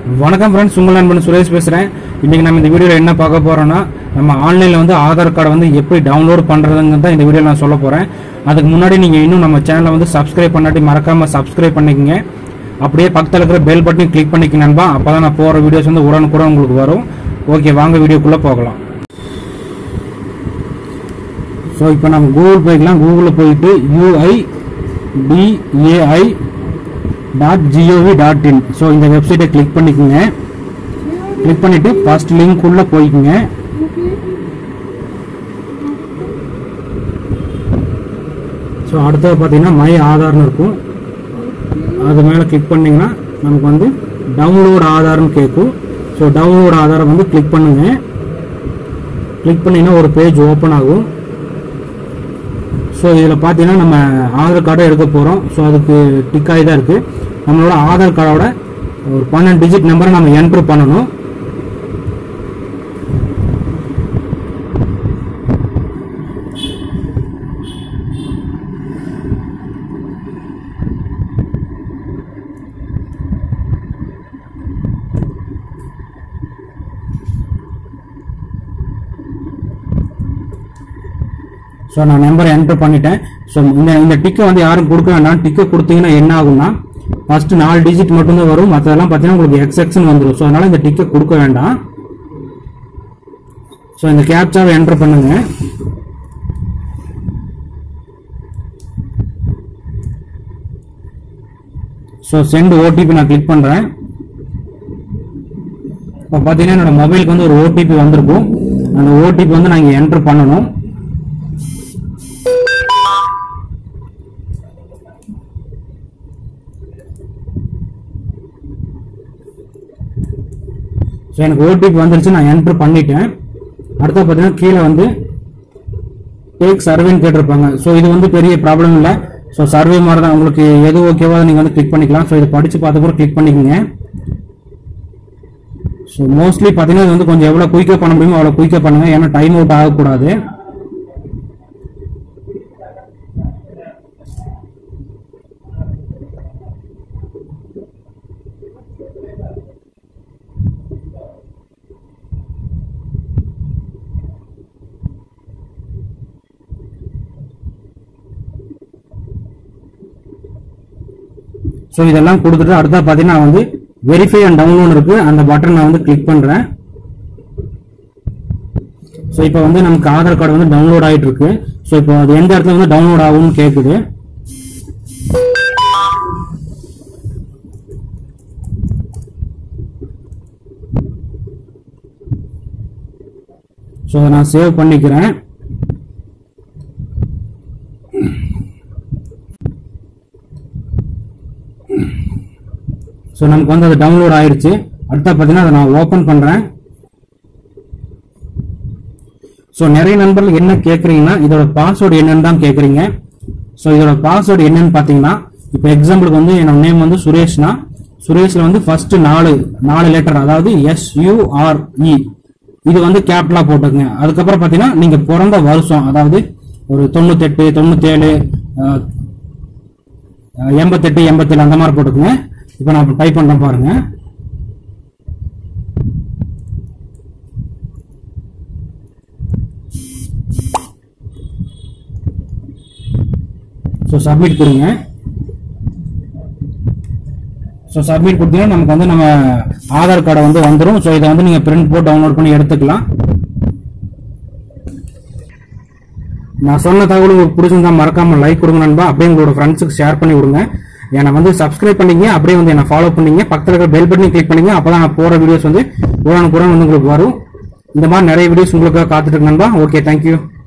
வணக்கம் ஃப்ரெண்ட்ஸ் உங்கள் நண்பன் சுரேஷ் பேசுகிறேன் இன்றைக்கி நம்ம இந்த வீடியோவில் என்ன பார்க்க போகிறோன்னா நம்ம ஆன்லைனில் வந்து ஆதார் கார்டை வந்து எப்படி டவுன்லோட் பண்ணுறதுங்க தான் இந்த வீடியோவில் நான் சொல்ல போகிறேன் அதுக்கு முன்னாடி நீங்கள் இன்னும் நம்ம சேனலை வந்து சப்ஸ்கிரைப் பண்ணாட்டி மறக்காமல் சப்ஸ்கிரைப் பண்ணிக்கங்க அப்படியே பக்கத்தில் இருக்கிற பெல் பட்டனையும் கிளிக் பண்ணிக்க நண்பா அப்போ தான் நான் போகிற வீடியோஸ் வந்து உடனுக்குடன் உங்களுக்கு வரும் ஓகே வாங்க வீடியோக்குள்ளே போகலாம் ஸோ இப்போ நம்ம கூகுள் போய்க்கலாம் கூகுளில் போயிட்டு UIDAI dot gov dot in so இந்த வெப்சைட்டை கிளிக் பண்ணிக்கோங்க கிளிக் பண்ணிவிட்டு ஃபர்ஸ்ட் லிங்க் உள்ள போய்க்குங்க ஸோ அடுத்தது பார்த்தீங்கன்னா மை ஆதார்னு இருக்கும் அது மேலே கிளிக் பண்ணிங்கன்னா நமக்கு வந்து டவுன்லோட் ஆதார்னு கேட்கும் ஸோ டவுன்லோட் ஆதாரை வந்து கிளிக் பண்ணுங்க கிளிக் பண்ணிங்கன்னா ஒரு பேஜ் ஓப்பன் ஆகும் ஸோ இதில் பார்த்தீங்கன்னா நம்ம ஆதார் கார்டை எடுக்க போகிறோம் ஸோ அதுக்கு டிக் ஆகி தான் இருக்குது நம்மளோட ஆதார் கார்டோட ஒரு பன்னெண்டு டிஜிட் நம்பரை நம்ம என்ட்ரு பண்ணணும் ஸோ நான் நம்பரை என்டர் பண்ணிட்டேன் ஸோ இந்த இந்த டிக்கை வந்து யாரும் கொடுக்க வேண்டாம் டிக்கை கொடுத்தீங்கன்னா என்ன ஆகும்னா ஃபர்ஸ்ட் நாலு டிஜிட் மட்டும்தான் வரும் மற்றதெல்லாம் பார்த்தீங்கன்னா உங்களுக்கு எக்ஸ்எக்ஸ்னு வந்துடும் ஸோ அதனால இந்த டிக்கை கொடுக்க வேண்டாம் ஸோ இந்த கேப்சாவை என்டர் பண்ணுங்க ஸோ சென்ட் ஓடிபி நான் கிளிக் பண்ணுறேன் இப்போ பார்த்தீங்கன்னா என்னோட மொபைலுக்கு வந்து ஒரு ஓடிபி வந்திருக்கும் அந்த ஓடிபி வந்து நான் இங்கே என்டர் பண்ணணும் ஸோ எனக்கு ஓடிபி வந்துருச்சு நான் என்ட்ரு பண்ணிட்டேன் அடுத்து பார்த்தீங்கன்னா கீழே வந்து டேக் சர்வேன்னு கேட்டிருப்பாங்க ஸோ இது வந்து பெரிய ப்ராப்ளம் இல்லை ஸோ சர்வே மாதிரி தான் உங்களுக்கு எது ஓகேவா நீங்கள் வந்து கிளிக் பண்ணிக்கலாம் ஸோ இதை படித்து பார்த்து கூட கிளிக் பண்ணிக்கோங்க ஸோ மோஸ்ட்லி பார்த்தீங்கன்னா இது வந்து கொஞ்சம் எவ்வளோ குயிக்காக பண்ண முடியுமோ அவ்வளோ குயிக்காக பண்ணுங்க ஏன்னா டைம் அவுட் ஆகக்கூடாது ஸோ இதெல்லாம் கொடுத்துட்டு அடுத்தா பார்த்தீங்கன்னா நான் வந்து வெரிஃபை அண்ட் டவுன்லோட் இருக்கு அந்த பட்டன் நான் வந்து கிளிக் பண்றேன் ஸோ இப்போ வந்து நமக்கு ஆதார் கார்டு வந்து டவுன்லோட் ஆயிட்டு இருக்கு ஸோ இப்போ அது எந்த இடத்துல வந்து டவுன்லோட் ஆகும்னு கேட்குது ஸோ அதை நான் சேவ் பண்ணிக்கிறேன் ஸோ நமக்கு வந்து அது டவுன்லோட் ஆயிருச்சு அடுத்த பார்த்தீங்கன்னா அதை நான் ஓப்பன் பண்ணுறேன் ஸோ நிறைய நண்பர்கள் என்ன கேட்குறீங்கன்னா இதோட பாஸ்வேர்டு என்னன்னு தான் கேட்குறீங்க ஸோ இதோட பாஸ்வேர்டு என்னன்னு பார்த்தீங்கன்னா இப்போ எக்ஸாம்பிளுக்கு வந்து என்னோட நேம் வந்து சுரேஷ்னா சுரேஷ்ல வந்து ஃபர்ஸ்ட் நாலு நாலு லெட்டர் அதாவது எஸ்யூஆர்இ இது வந்து கேப்டலா போட்டுக்கங்க அதுக்கப்புறம் பார்த்தீங்கன்னா நீங்க பிறந்த வருஷம் அதாவது ஒரு தொண்ணூத்தெட்டு தொண்ணூத்தேழு அஹ், அஹ், எண்பத்தெட்டு எண்பத்தேழு அந்த மாதிரி போட்டுக்கங்க இப்போ நான் டைப் பண்றேன் பாருங்க ஸோ சப்மிட் கொடுங்க ஸோ சப்மிட் கொடுத்தீங்கன்னா நமக்கு வந்து நம்ம ஆதார் கார்டை வந்து வந்துடும் ஸோ இதை வந்து நீங்கள் பிரிண்ட் போட்டு டவுன்லோட் பண்ணி எடுத்துக்கலாம் நான் சொன்ன தகவல் உங்களுக்கு பிடிச்சிருந்தா மறக்காம லைக் கொடுங்க நண்பா அப்படியே உங்களோட ஃப்ரெண்ட்ஸுக்கு ஷேர் பண்ணி விடுங்க என்னை வந்து சப்ஸ்கிரைப் பண்ணிங்க அப்படியே வந்து என்ன ஃபாலோ பண்ணீங்க பக்கத்தில் இருக்கிற பெல் பட்டனை கிளிக் பண்ணீங்க அப்பதான் நான் போற வீடியோஸ் வந்து உடனுக்குடன் வந்து உங்களுக்கு வரும் இந்த மாதிரி நிறைய வீடியோஸ் உங்களுக்காக காத்துட்டு இருக்கு நண்பா ஓகே தேங்க்யூ